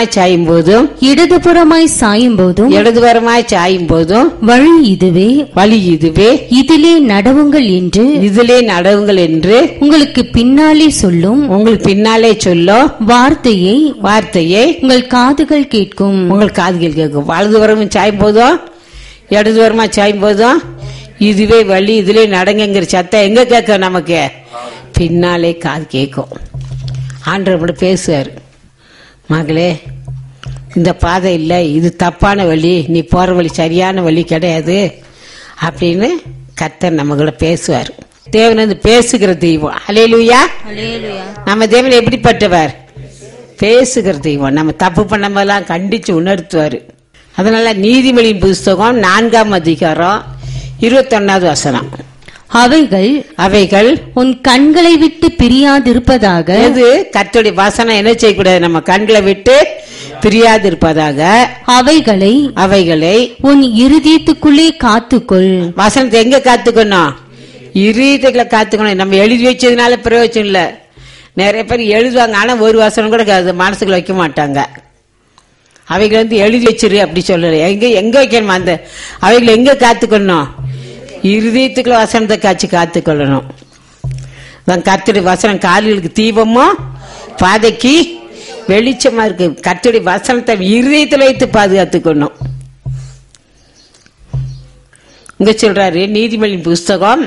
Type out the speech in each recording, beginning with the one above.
சாயும் போதும் இடதுபுறமாய் சாயும் போதும் இடதுபுறமாய் சாயும் போதும் வழி இதுவே வழி இதுவே இதிலே நடவுங்கள் என்று இதிலே நடவுங்கள் என்று உங்களுக்கு பின்னாலே சொல்லும் உங்களுக்கு பின்னாலே சொல்லும் வார்த்தையை வார்த்தையை உங்கள் காதுகள் கேட்கும் உங்கள் காதுகள் கேட்கும் வலதுபுறமும் சாயும் போதும் இடதுபுறமா சாயும் போதும் இதுவே வழி இதுலே நடங்குங்கிற சத்தம் எங்க கேட்கும் நமக்கு பின்னாலே காது கேட்கும் ஆண்டவர் கூட பேசுவார் மகளே இந்த பாதை இல்லை இது தப்பான வழி நீ போற வழி சரியான வழி கிடையாது அப்படின்னு கர்த்தர் நம்ம கூட பேசுவார் தேவன் வந்து பேசுகிற தெய்வம் அலையிலுயா நம்ம தேவன் எப்படிப்பட்டவர் பேசுகிற தெய்வம் நம்ம தப்பு பண்ணமெல்லாம் கண்டிச்சு உணர்த்துவார் அதனால நீதிமொழியின் புஸ்தகம் நான்காம் அதிகாரம் இருபத்தொன்னாவது வசனம் அவைகள் அவைகள் உன் கண்களை விட்டு பிரியாதிருப்பதாக எது கர்த்தருடைய வசனம் என்ன செய்யக்கூடாது நம்ம கண்களை விட்டு பிரியாது இருப்பதாக அவைகளை அவைகளை உன் இருதயத்துக்குள்ளே காத்துக்கொள் வசனத்தை எங்க காத்துக்கணும் இருதயத்துல காத்துக்கணும் நம்ம எழுதி வச்சதுனால பிரயோஜனம் இல்ல நிறைய பேர் எழுதுவாங்க ஆனா ஒரு வசனம் கூட அது மனசுக்குள்ள வைக்க மாட்டாங்க அவைகளை வந்து எழுதி வச்சிரு அப்படி சொல்லல எங்க எங்க வைக்கணுமா அந்த அவைகளை எங்க காத்துக்கணும் இருதயத்துக்குள்ள வசனத்தை காய்ச்சி காத்துக்கொள்ளணும் கத்துடைய வசனம் கால்களுக்கு தீபமும் பாதைக்கு வெளிச்சமா இருக்கு கத்துடைய வசனத்தை இருதயத்துல வைத்து பாதுகாத்துக்கணும் இங்க சொல்றாரு நீதிமொழி புஸ்தகம்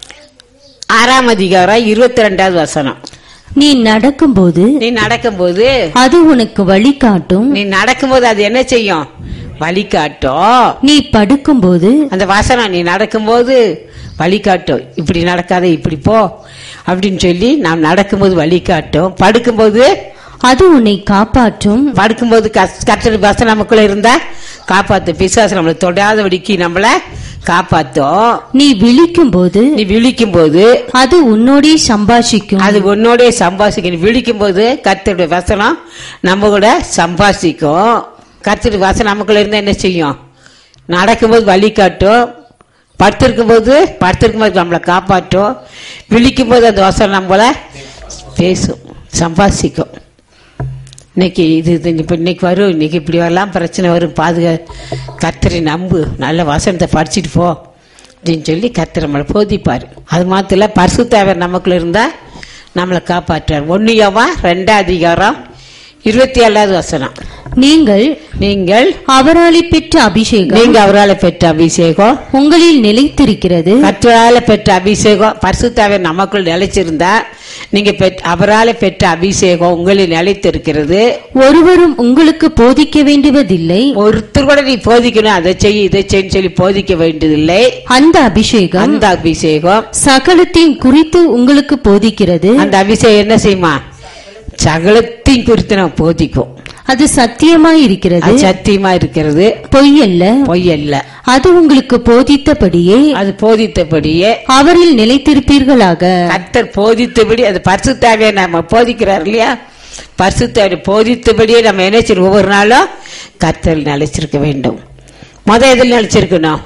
ஆறாம் அதிகாரம் இருபத்தி ரெண்டாவது வசனம் நீ நடக்கும்போது நீ நடக்கும்போது அது உனக்கு வழிகாட்டும் நீ நடக்கும்போது அது என்ன செய்யும் வழிகாட்டும் நீ படுக்கும்போது அந்த வசனம் நீ நடக்கும்போது வழிகாட்டும் இப்படி நடக்காத இப்படி போ அப்படின்னு சொல்லி நாம் நடக்கும்போது வழிகாட்டும் படுக்கும்போது அது உன்னை காப்பாற்றும் படுக்கும்போது கர்த்தர் வசனம் நமக்குள்ள இருந்தா காப்பாத்து பிசாசு நம்மளை தொடாதபடிக்கு நம்மள காப்பாத்தும் நீ விழிக்கும்போது நீ விழிக்கும் போது அது உன்னோடே சம்பாஷிக்கும் அது உன்னோட சம்பாசிக்கணும் விழிக்கும் போது கர்த்தருடைய வசனம் நம்ம கூட சம்பாசிக்கும் கர்த்தருடைய வசனம் நமக்குள்ள இருந்தா என்ன செய்யும் நடக்கும்போது வழி காட்டும் படுத்திருக்கும் போது படுத்திருக்கும் போது நம்மளை காப்பாற்றும் விழிக்கும் போது அந்த வசனம் நம்மள பேசும் சம்பாசிக்கும் இன்னைக்கு இது இது இப்போ இன்னைக்கு வரும் இன்னைக்கு இப்படி வரலாம் பிரச்சனை வரும் பாதுகா கர்த்தரை நம்பு நல்ல வசனத்தை படிச்சுட்டு போ அப்படின்னு சொல்லி கர்த்தர் நம்மளை போதிப்பார் அது மாத்திர பரிசுத்தாவர் நமக்குள்ள இருந்தா நம்மளை காப்பாற்றுவார் ஒன்னியவா ரெண்டாம் அதிகாரம் இருபத்தி ஏழாவது வசனம் நீங்கள் நீங்கள் அவராலே பெற்ற அபிஷேகம் நீங்க அவரால் பெற்ற அபிஷேகம் உங்களில் நிலைத்திருக்கிறது கர்த்தரால பெற்ற அபிஷேகம் பரிசுத்தாவர் நமக்குள் நிலைச்சிருந்தா நீங்க பெற்ற அவரால பெற்ற அபிஷேகம் உங்களில் நிலைத்திருக்கிறது ஒருவரும் உங்களுக்கு போதிக்க வேண்டுவதில்லை ஒருத்தர் கூட நீ போதிக்கணும் அதை செய் இதை செய்ன்னு சொல்லி போதிக்க வேண்டியதில்லை அந்த அபிஷேகம் அந்த அபிஷேகம் சகலத்தையும் குறித்து உங்களுக்கு போதிக்கிறது அந்த அபிஷேகம் என்ன செய்யுமா சகலத்தையும் குறித்து நம்ம போதிக்கும் அது சத்தியமாய் இருக்கிறது அது சத்தியமா இருக்கிறது பொய்யல்ல பொய் அல்ல அது உங்களுக்கு போதித்தபடியே அது போதித்தபடியே அவரில் நிலைத்திருப்பீர்களாக கர்த்தர் போதித்தபடி அது பரிசுத்தாவே நம்ம போதிக்கிறார் இல்லையா பரிசுத்தாவை போதித்தபடியே நம்ம என்ன செய்யணும் ஒவ்வொரு நாளும் கர்த்தர் நிலைச்சிருக்க வேண்டும் முத எதில் நிலைச்சிருக்கணும்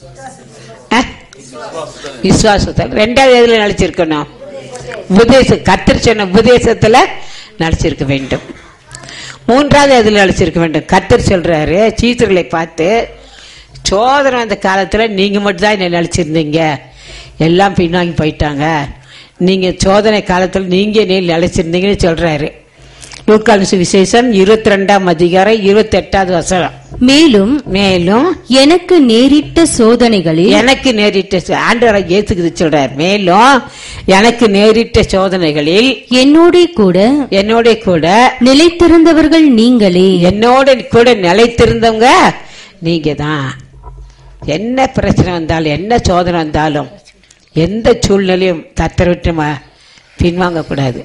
அஹ்? விசுவாசத்தில் ரெண்டாவது எதுல நிலைச்சிருக்கணும் உபதேசம் கர்த்தர் சொன்ன உபதேசத்துல நிலைச்சிருக்க வேண்டும் மூன்றாவது எதுல நிலைச்சிருக்க வேண்டும் கர்த்தர் சொல்றாரு சீசர்களை பார்த்து சோதனை வந்த காலத்துல நீங்க மட்டும் தான் என்ன நிலைச்சிருந்தீங்க எல்லாம் பின்னாங்கி போயிட்டாங்க நீங்க சோதனை காலத்துல நீங்க என்ன நிலைச்சிருந்தீங்கன்னு சொல்றாரு லூக்கானு விசேஷம் இருபத்தி ரெண்டாம் அதிகாரம் இருபத்தி எட்டாவது வசனம் மேலும் மேலும் எனக்கு நேரிட்ட சோதனைகளில் எனக்கு நேரிட்ட சோ- ஆண்டவரை இயேசுக்கு சொல்றார் மேலும் எனக்கு நேரிட்ட சோதனைகளில் என்னோட கூட என்னோட கூட நிலைத்திருந்தவர்கள் நீங்களே என்னோட கூட நிலைத்திருந்தவங்க நீங்க தான் என்ன பிரச்சனை வந்தாலும் என்ன சோதனை வந்தாலும் எந்த சூழ்நிலையும் கத்தரை விட்டு நம்ம பின்வாங்க கூடாது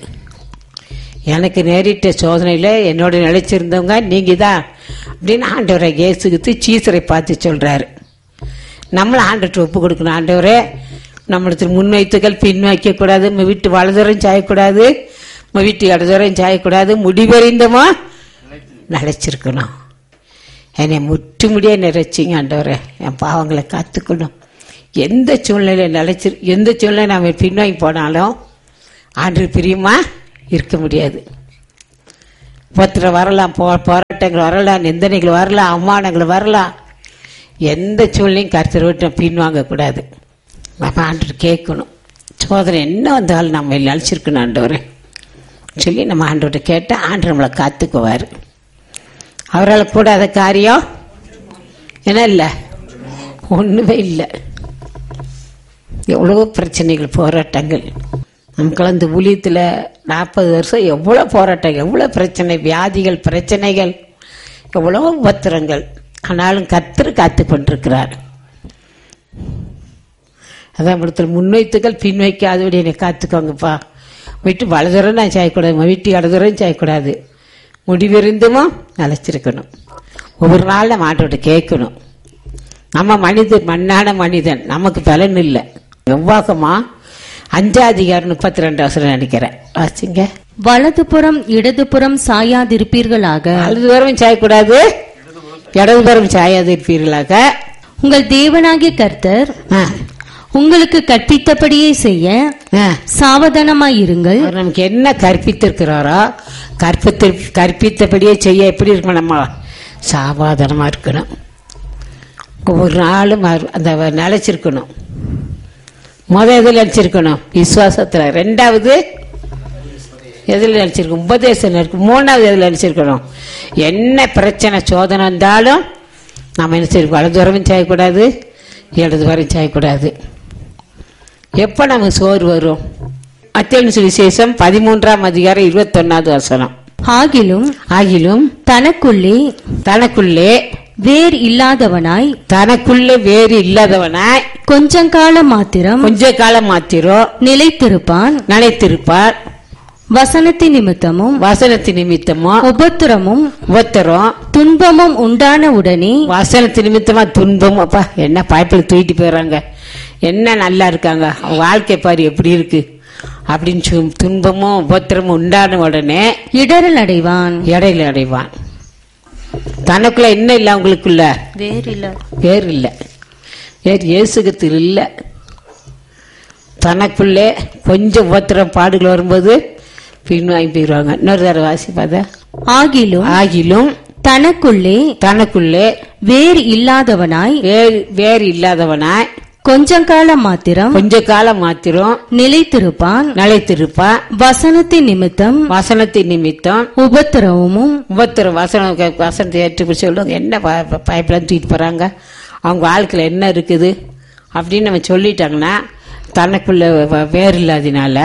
எனக்கு நேரிட்ட சோதனையில என்னோட நிலைச்சிருந்தவங்க நீங்க தான் அப்படின்னு ஆண்டவரை இயேசுகித்து சீசரை பார்த்து சொல்றாரு நம்மள ஆண்டவர்கிட்ட ஒப்பு கொடுக்கணும் ஆண்டவரே நம்மளுக்கு முன்வைத்துக்கள் பின் வைக்கக்கூடாது நம்ம வீட்டு வலதுரம் சாயக்கூடாது நம்ம வீட்டு இடதுரம் சாயக்கூடாது முடிவறிந்தமா நிலைச்சிருக்கணும் என்னை முற்று முடிய நிறைச்சிங்க ஆண்டவரே என் பாவங்களை காத்துக்கணும் எந்த சூழ்நிலையை நிலைச்சி எந்த சூழ்நிலை நம்ம பின்வாங்கி போனாலும் ஆண்டு பிரியமா இருக்க முடியாது உபத்திரம் வரலாம் போ போராட்டங்கள் வரலாம் நிந்தனைகள் வரலாம் அவமானங்கள் வரலாம் எந்த சூழ்நிலையும் கருத்தர் விட்டு பின்வாங்கக்கூடாது நம்ம ஆண்டு கேட்கணும் சோதனை என்ன வந்தாலும் நம்ம அழிச்சிருக்கணும் ஆண்டவரே சொல்லி நம்ம ஆண்டவர்கிட்ட கேட்டால் ஆண்டு நம்மளை காத்துக்குவார் அவரால் கூடாத காரியம் என்ன இல்லை ஒன்றுமே இல்லை எவ்வளவோ பிரச்சனைகள் போராட்டங்கள் நமக்கெல்லாம் இந்த ஊழியத்தில் நாற்பது வருஷம் எவ்வளோ போராட்டம் எவ்வளோ பிரச்சனை வியாதிகள் பிரச்சனைகள் எவ்வளோ உபத்திரங்கள் ஆனாலும் கத்தர் காத்து கொண்டிருக்கிறார் அதான் இடத்துல முன்வைத்துக்கள் பின் வைக்காதபடி என்னை காத்துக்கோங்கப்பா வீட்டு வலதுரம் நான் செய்யக்கூடாது வீட்டு இடதுரம் செய்யக்கூடாது முடிவிருந்துமோ நிலச்சிருக்கணும் ஒவ்வொரு நாள் நம்ம ஆட்டோட கேட்கணும் நம்ம மனிதன் மண்ணான மனிதன் நமக்கு பலன் இல்லை எவ்வாகமா அஞ்சாதிகாரம் முப்பத்தி ரெண்டு அவசரம் நினைக்கிறேன் வாசிங்க வலதுபுறம் இடதுபுறம் சாயாதிருப்பீர்களாக வலதுபுறம் சாயக்கூடாது இடதுபுறம் சாயாது இருப்பீர்களாக உங்கள் தேவனாகிய கர்த்தர் ஆ, உங்களுக்கு கற்பித்தபடியே செய்ய ஆ. சாவதானமாயிருங்கள் அவர் நமக்கு என்ன கற்பித்திருக்கிறாரோ கற்பித்து கற்பித்தபடியே செய்ய எப்படி இருக்கணும் நம்ம சாபாதனமா இருக்கணும் ஒவ்வொரு நாளும் அவர் அந்த அவர் நிலைச்சிருக்கணும் முத எதில் நினைச்சிருக்கணும் விசுவாசத்துல ரெண்டாவது எதில் நினைச்சிருக்கணும் உபதேசம் இருக்கு மூணாவது எதில் நினைச்சிருக்கணும் என்ன பிரச்சனை சோதனை வந்தாலும் நம்ம என்ன செய்ய வலது வரவும் செய்யக்கூடாது இடது வரம் செய்யக்கூடாது எப்போ நமக்கு சோறு வரும் மத்திய சுவிசேஷம் பதிமூன்றாம் அதிகாரம் இருபத்தொன்னாவது வசனம் ஆகிலும் ஆகிலும் தனக்குள்ளே தனக்குள்ளே வேர் இல்லாதவனாய் தனக்குள்ளே வேறு இல்லாதவனாய் கொஞ்சம் காலம் மாத்திரம் கொஞ்ச காலம் மாத்திரம் நிலைத்திருப்பான் நினைத்திருப்பார் வசனத்தின் நிமித்தமும் வசனத்து நிமித்தமோ உபத்திரமும் உபத்திரம் துன்பமும் உண்டான உடனே வசனத்து நிமித்தமா துன்பம் அப்பா என்ன பாய்ப்பில் தூக்கிட்டு போயிடுறாங்க என்ன நல்லா இருக்காங்க அவங்க வாழ்க்கை பாரு எப்படி இருக்கு அப்படின்னு சொல்லி துன்பமும் உபத்திரமும் உண்டான உடனே இடரல் அடைவான் இடையில அடைவான் தனக்குள்ள என்ன இல்லை அவங்களுக்குள்ள வேர் இல்ல வேறு இல்லை வேறு இயேசுகத்தில் இல்லை தனக்குள்ளே கொஞ்சம் உபத்திரம் பாடுகள் வரும்போது பின்வாங்கி போயிடுவாங்க இன்னொரு தடவை வாசிப்பாத ஆகிலும் ஆகிலும் தனக்குள்ளே தனக்குள்ளே வேர் இல்லாதவனாய் வேறு வேறு இல்லாதவனாய் கொஞ்சம் காலம் மாத்திரம் கொஞ்ச காலம் மாத்திரம் நிலைத்திருப்பான் நிலைத்திருப்பான் வசனத்தின் நிமித்தம் வசனத்தின் நிமித்தம் உபத்திரவமும் உபத்திரம் வசனம் கே- வசனத்தை ஏற்றுப்பிடி சொல்லுவாங்க என்ன பைப்லாம் தூக்கிட்டு போறாங்க அவங்க வாழ்க்கையில் என்ன இருக்குது அப்படின்னு நம்ம சொல்லிட்டாங்கன்னா தனக்குள்ள வ- வேறு இல்லாதனால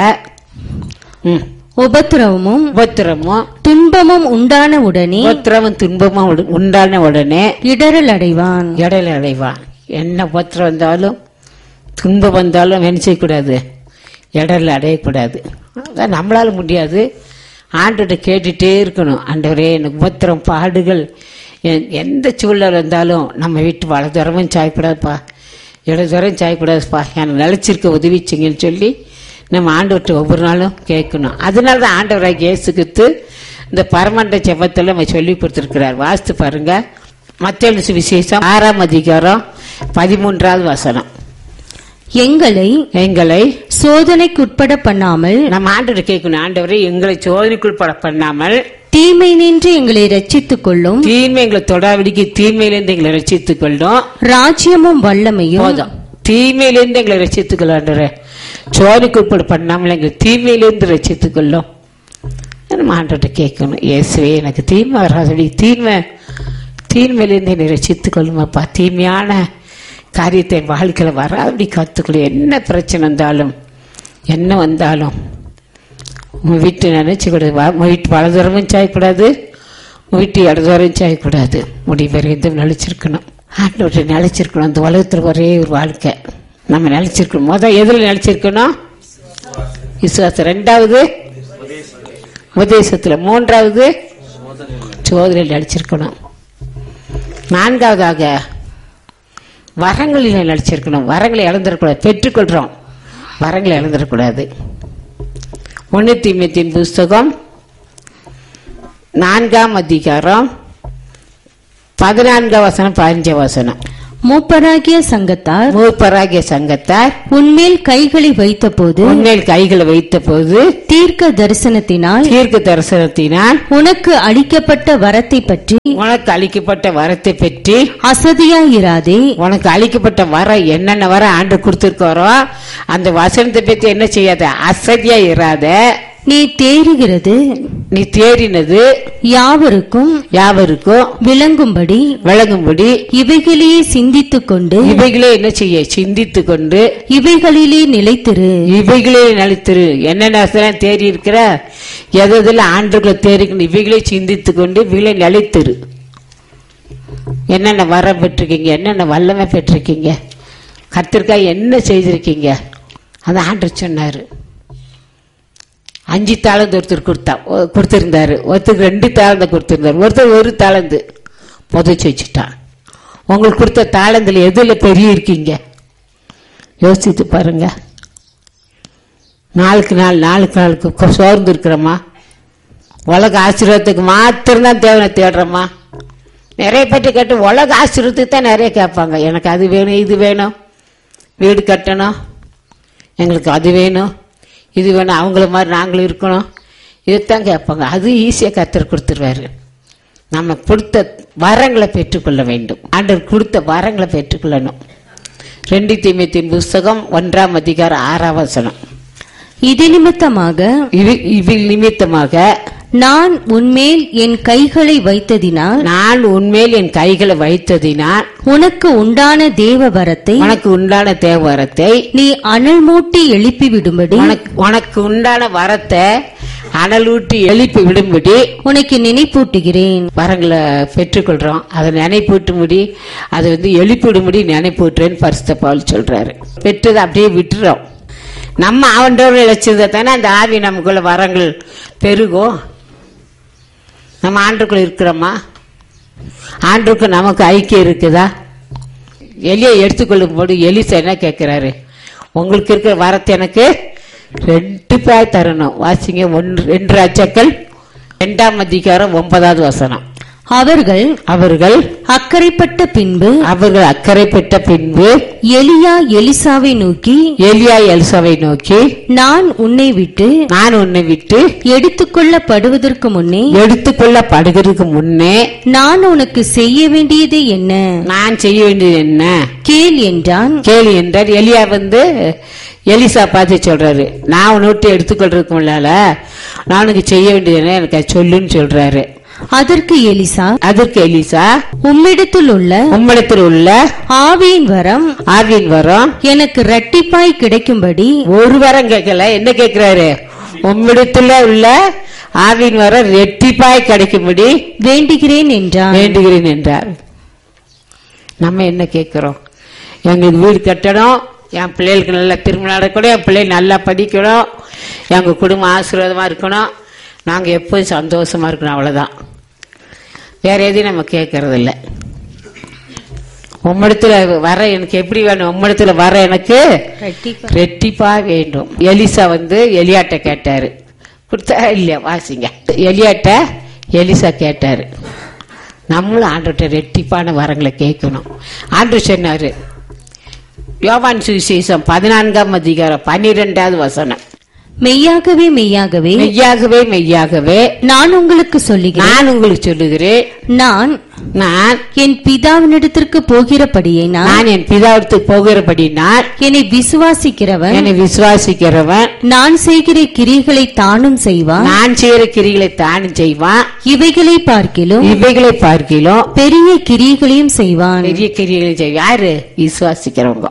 ம், உபத்திரவமும் உபத்திரமும் துன்பமும் உண்டான உடனே உபத்திரமும் துன்பமும் உண்டு- உண்டான உடனே இடரல் அடைவான் இடையில அடைவான் என்ன உபத்திரம் வந்தாலும் துன்பம் வந்தாலும் என்ன செய்யக்கூடாது இடையில அடையக்கூடாது அதான் நம்மளால முடியாது ஆண்டுகிட்ட கேட்டுட்டே இருக்கணும் ஆண்டவரே எனக்கு உபத்திரம் பாடுகள் எ- எந்த சூழல் வந்தாலும் நம்ம வீட்டு வலதுரமும் சாயக்கூடாதுப்பா இடதுவரம் சாயக்கூடாதுப்பா எனக்கு நிலச்சிருக்க உதவிச்சிங்கன்னு சொல்லி நம்ம ஆண்டவர்கிட்ட ஒவ்வொரு நாளும் கேட்கணும் அதனால தான் ஆண்டவராக இயேசுக்கு இந்த பரமண்ட செபத்தில் நம்ம சொல்லி கொடுத்துருக்கிறார் வாஸ்து பாருங்க மத்திய சுவிசேஷம் ஆறாம் அதிகாரம் பதிமூன்றாவது வசனம் எங்களை எங்களை சோதனைக்குட்பட பண்ணாமல் நம்ம ஆண்டவர் கேட்கணும் ஆண்டவரே எங்களை சோதனைக்குள் பட பண்ணாமல் தீமை நின்று எங்களை ரட்சித்துக் கொள்ளும் தீமை எங்களை தொடாவிடிக்கு தீமையிலிருந்து எங்களை ரட்சித்துக் கொள்ளும் ராஜ்யமும் வல்லமையும் போதும் தீமையிலிருந்து எங்களை ரட்சித்துக் கொள்ளும் ஆண்டவரே சோதனைக்குட்பட பண்ணாமல் எங்களை தீமையிலிருந்து ரட்சித்துக் கொள்ளும் நம்ம ஆண்டவர்கிட்ட கேட்கணும் இயேசுவே எனக்கு தீமை வராதபடி தீமை தீமையிலிருந்து என்னை ரட்சித்துக் கொள்ளுமாப்பா தீமையான காரியத்தை என் வாழ்க்கையில் வராதபடி கற்றுக்கொள்ளும் என்ன பிரச்சனை வந்தாலும் என்ன வந்தாலும் உன் வீட்டு நினைச்சக்கூடாது உன் வீட்டு வலதுரமும் சாயக்கூடாது உன் வீட்டு இடதுவரம் சாயக்கூடாது முடிவரைந்தும் நினைச்சிருக்கணும் ஆண்டவர்கிட்ட நினைச்சிருக்கணும் அந்த உலகத்தில் ஒரே ஒரு வாழ்க்கை நம்ம நினைச்சிருக்கணும் முதல் எதில் நினைச்சிருக்கணும் விசுவாசம் ரெண்டாவது உபதேசத்துல மூன்றாவது சோதனையில் நடிச்சிருக்கணும் நான்காவதாக வரங்களில் நடிச்சிருக்கணும் வரங்களை இழந்துடக்கூடாது பெற்றுக்கொள்றோம் வரங்களை இழந்துடக்கூடாது ஒன்று தீமத்தின் புஸ்தகம் நான்காம் அதிகாரம் பதினான்காம் வசனம் பதினஞ்சாம் வசனம் மூப்பராகிய சங்கத்தார் மூப்பராகிய சங்கத்தார் உன்மேல் கைகளை வைத்தபோது உன்மேல் கைகளை வைத்த போது தீர்க்க தரிசனத்தினால் தீர்க்க தரிசனத்தினால் உனக்கு அளிக்கப்பட்ட வரத்தை பற்றி உனக்கு அளிக்கப்பட்ட வரத்தை பற்றி அசதியாயிராதே உனக்கு அளிக்கப்பட்ட வர என்னென்ன வர ஆண்டு கொடுத்துருக்கோரோ அந்த வசனத்தை பத்தி என்ன செய்யாத அசதியா இராத நீ தேறுகிறது நீ தேறினது யாவருக்கும் யாவருக்கும் விளங்கும்படி விளங்கும்படி இவைகளையே சிந்தித்துக் கொண்டு இவைகளே என்ன செய்ய சிந்தித்து கொண்டு இவைகளிலே நிலைத்திரு இவைகளே நலித்திரு என்னென்ன வசனம் தேறி இருக்கிற எதில் ஆண்டுகளை தேறிக்கணும் இவைகளே சிந்தித்து கொண்டு இவைகளே நிலைத்திரு என்னென்ன வர பெற்றிருக்கீங்க என்னென்ன வல்லமை பெற்றிருக்கீங்க கத்திரிக்காய் என்ன செய்திருக்கீங்க அந்த ஆண்டு சொன்னாரு அஞ்சு தாளந்து ஒருத்தர் கொடுத்தா ஒ- கொடுத்திருந்தாரு ஒருத்தருக்கு ரெண்டு தாளந்து கொடுத்திருந்தாரு ஒருத்தர் ஒரு தாளந்து புதைச்சு வச்சுட்டான் உங்களுக்கு கொடுத்த தாளந்துல எதுல பெரிய இருக்கீங்க யோசித்து பாருங்க நாளுக்கு நாள் நாளுக்கு நாளுக்கு கொ- சோர்ந்து இருக்கிறோமா உலக ஆசீர்வாதத்துக்கு மாத்திரம்தான் தேவனை தேடுறோமா நிறைய பேர்ட்டு கேட்டு உலக ஆசீர்வாதத்துக்கு தான் நிறைய கேட்பாங்க எனக்கு அது வேணும் இது வேணும் வீடு கட்டணும் எங்களுக்கு அது வேணும் இது வேணும் அவங்கள மாதிரி நாங்களும் இருக்கணும் இதுதான் கேட்பாங்க அது ஈஸியாக கத்தர் கொடுத்துருவாரு நம்ம கொடுத்த வரங்களை பெற்றுக்கொள்ள வேண்டும் ஆண்டவர் கொடுத்த வரங்களை பெற்றுக்கொள்ளணும் ரெண்டு தீமைத்தின் புஸ்தகம் ஒன்றாம் அதிகாரம் ஆறாம் வசனம் இது நிமித்தமாக இது இதில் நிமித்தமாக நான் உன்மேல் என் கைகளை வைத்ததினால் நான் உன்மேல் என் கைகளை வைத்ததினால் உனக்கு உண்டான தேவ வரத்தை உனக்கு உண்டான தேவரத்தை நீ அனல் மூட்டி எழுப்பி விடும்படி உனக்கு உனக்கு உண்டான வரத்தை அனலூட்டி எழுப்பி விடும்படி உனக்கு நினைப்பூட்டுகிறேன் வரங்களை பெற்றுக்கொள்றோம் அதை நினைப்பூட்டு முடி அதை வந்து எழுப்பிவிடும்படி நினைப்பூட்டுறேன்னு பரிசுத்த பவுல் சொல்றாரு பெற்றதை அப்படியே விட்டுறோம் நம்ம அவன்றோட இழைச்சதை தானே அந்த ஆவி நமக்குள்ள வரங்கள் பெருகும் நம்ம ஆண்டுக்குள்ள இருக்கிறோமா ஆண்டுக்கு நமக்கு ஐக்கியம் இருக்குதா எலியை எடுத்துக்கொள்ளும் போது எலிசா என்ன கேட்கிறாரு உங்களுக்கு இருக்கிற வரத்தை எனக்கு ரெண்டு பாய் தரணும் வாசிங்க ஒன்று ரெண்டு ராஜாக்கள் ரெண்டாம் அதிகாரம் ஒன்பதாவது வசனம் அவர்கள் அவர்கள் அக்கறைப்பட்ட பின்பு அவர்கள் அக்கறை பெற்ற பின்பு எலியா எலிசாவை நோக்கி எலியா எல்சாவை நோக்கி நான் உன்னை விட்டு நான் உன்னை விட்டு எடுத்துக்கொள்ளப்படுவதற்கு முன்னே எடுத்துக்கொள்ளப்படுகிறதுக்கு முன்னே நான் உனக்கு செய்ய வேண்டியது என்ன நான் செய்ய வேண்டியது என்ன கேள் என்றான் கேள்வி என்றார் எலியா வந்து எலிசா பார்த்து சொல்றாரு நான் உன்னை விட்டு எடுத்துக்கொள்றதுக்கு முன்னால நான் உனக்கு செய்ய வேண்டியது என்ன எனக்கு அது சொல்லுன்னு சொல்றாரு அதற்கு எலிசா அதற்கு எலிசா உம்மிடத்தில் உள்ள உம்மிடத்தில் உள்ள ஆவியின் வரம் ஆவியின் வரம் எனக்கு இரட்டிப்பாய் கிடைக்கும்படி ஒரு வரம் கேட்கல என்ன கேட்கிறாரு உம்மிடத்துல உள்ள ஆவியின் வரம் ரெட்டிப்பாய் கிடைக்கும்படி வேண்டுகிறேன் என்றான் வேண்டுகிறேன் என்றார் நம்ம என்ன கேட்கிறோம் எங்களுக்கு வீடு கட்டணும் என் பிள்ளைகளுக்கு நல்லா திருமணம் நடக்கணும் என் பிள்ளை நல்லா படிக்கணும் எங்க குடும்பம் ஆசீர்வாதமா இருக்கணும் நாங்க எப்போதும் சந்தோஷமா இருக்கணும் அவ்வளவுதான் வேற எதையும் நம்ம கேட்கறது இல்ல உம்மிடத்துல வர எனக்கு எப்படி வேணும் உம்மிடத்துல வர எனக்கு ரெட்டிப்பா வேண்டும் எலிசா வந்து எலியாட்ட கேட்டாரு கொடுத்தா இல்லையா வாசிங்க எலியாட்ட எலிசா கேட்டாரு நம்மளும் ஆண்டுகிட்ட ரெட்டிப்பான வரங்களை கேட்கணும் ஆண்டு சொன்னாரு யோவான் சுவிசேஷம் பதினான்காம் அதிகாரம் பன்னிரெண்டாவது வசனம் மெய்யாகவே மெய்யாகவே மெய்யாகவே மெய்யாகவே நான் உங்களுக்கு சொல்லுகிறேன் நான் உங்களுக்கு சொல்லுகிறேன் நான் நான் என் பிதாவினிடத்திற்கு போகிறபடியே நான் நான் என் பிதாவிடத்துக்கு போகிறபடினால் என்னை விசுவாசிக்கிறவன் என்னை விசுவாசிக்கிறவன் நான் செய்கிற கிரிகளை தானும் செய்வான் நான் செய்கிற கிரிகளை தானும் செய்வான் இவைகளை பார்க்கிலும் இவைகளை பார்க்கிலும் பெரிய கிரியைகளையும் செய்வான் பெரிய கிரிகளை செய்வான் யாரு விசுவாசிக்கிறவங்க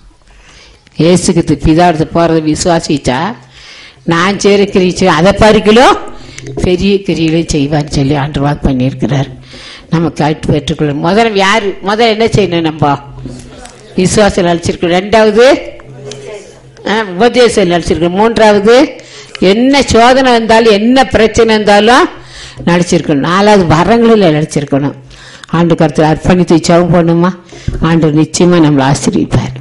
இயேசுக்கு பிதாவிடத்து போறது விசுவாசிச்சா நான் செய்கிற கிரியை அதை பார்க்கிலும் பெரிய கிரிகளை செய்வான்னு சொல்லி ஆண்டு வாக்கு பண்ணியிருக்கிறார் நம்ம கட்டு பெற்றுக்கொள்ள முதல்ல யாரு முதல்ல என்ன செய்யணும் நம்ம விசுவாசம் அழிச்சிருக்கோம் ரெண்டாவது ஆ, உபதேசம் அழிச்சிருக்கோம் மூன்றாவது என்ன சோதனை வந்தாலும் என்ன பிரச்சனை இருந்தாலும் நடிச்சிருக்கணும் நாலாவது வரங்களில் நடிச்சிருக்கணும் ஆண்டு கருத்தில் அர்ப்பணித்து ஜெபம் பண்ணுமா ஆண்டு நிச்சயமா நம்மளை ஆசிரியப்பார்